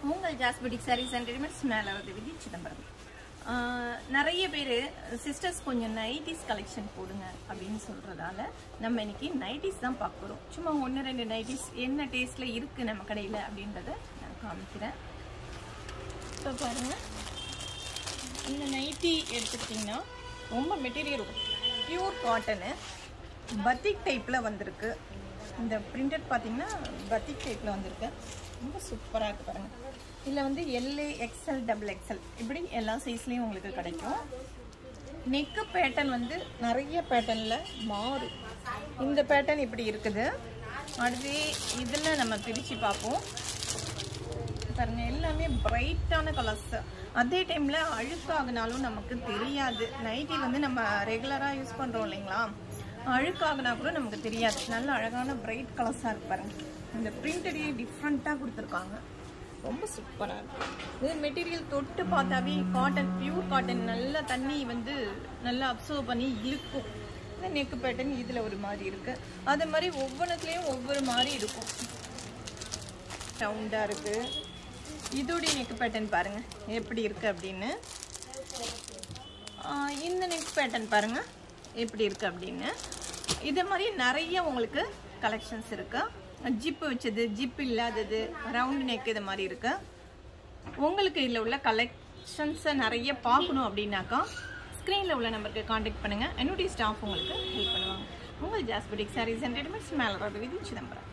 உங்கள் ஜாஸ்படிக் saris and readymades மேலே வந்து விதி சிதம்பரம் ஆஹ் நிறைய பேர் சிஸ்டர்ஸ் கொஞ்சம் நைட்டிஸ் கலெக்ஷன் போடுங்க அப்படின்னு சொல்கிறதால நம்ம இன்னைக்கு நைட்டிஸ் தான் பார்க்க போகிறோம் சும்மா ஒன்று ரெண்டு நைட்டிஸ் என்ன டேஸ்ட்டில் இருக்குது நம்ம கடையில் அப்படின்றத நான் காமிக்கிறேன் இப்போ பாருங்கள் இந்த நைட்டி எடுத்துக்கிட்டிங்கன்னா ரொம்ப மெட்டீரியல் பியூர் காட்டனு பத்திக் டைப்பில் வந்திருக்கு இந்த பிரிண்டட் பார்த்தீங்கன்னா பத்திக் டைப்பில் வந்திருக்கு ரொம்ப சூப்பராக இருக்குது பாருங்கள் இதில் வந்து எல்ஏ எக்ஸ்எல் டபுள் எக்ஸ்எல் இப்படி எல்லா சைஸ்லேயும் உங்களுக்கு கிடைக்கும் நெக்கு பேட்டர்ன் வந்து நிறைய பேட்டர்னில் மாறும் இந்த பேட்டர்ன் இப்படி இருக்குது அடுத்து இதில் நம்ம பிரித்து பார்ப்போம் பாருங்க எல்லாமே பிரைட்டான கலர்ஸ் அதே டைம்ல அழுக்காகினாலும் நமக்கு தெரியாது நைட்டி வந்து நம்ம ரெகுலரா யூஸ் பண்றோம் இல்லைங்களா அழுக்காகினா கூட நமக்கு தெரியாது நல்ல அழகான பிரைட் கலர்ஸா இருக்கு பாருங்க இந்த பிரிண்டடே டிஃப்ரெண்டா கொடுத்துருக்காங்க ரொம்ப சூப்பரா இருக்கு இது மெட்டீரியல் தொட்டு பார்த்தாவே காட்டன் பியூர் காட்டன் நல்ல தண்ணி வந்து நல்லா அப்சர்வ் பண்ணி இழுக்கும் இந்த நெக்கு பேட்டர்ன் இதுல ஒரு மாதிரி இருக்கு அதே மாதிரி ஒவ்வொன்றுத்துலயும் ஒவ்வொரு மாதிரி இருக்கும் ரவுண்டாக இருக்கு இதோடைய நெக் பேட்டர்ன் பாருங்க எப்படி இருக்கு அப்படின்னு ஆஹ் இந்த நெக் பேட்டர்ன் பாருங்க எப்படி இருக்கு அப்படின்னு இதே மாதிரி நிறைய உங்களுக்கு கலெக்ஷன்ஸ் இருக்கு ஜிப்பு வச்சது ஜிப் இல்லாதது ரவுண்ட் நெக் இது மாதிரி இருக்கு உங்களுக்கு இதில் உள்ள கலெக்ஷன்ஸை நிறைய பார்க்கணும் அப்படின்னாக்கா ஸ்க்ரீனில் உள்ள நம்பருக்கு காண்டாக்ட் பண்ணுங்கள் என்னுடைய ஸ்டாஃப் உங்களுக்கு ஹெல்ப் பண்ணுவாங்க உங்கள் ஜாஸ்படிக் சாரீஸ் அண்ட் ரெடிமேட்ஸ் மேலே விதி சிதம்பரம்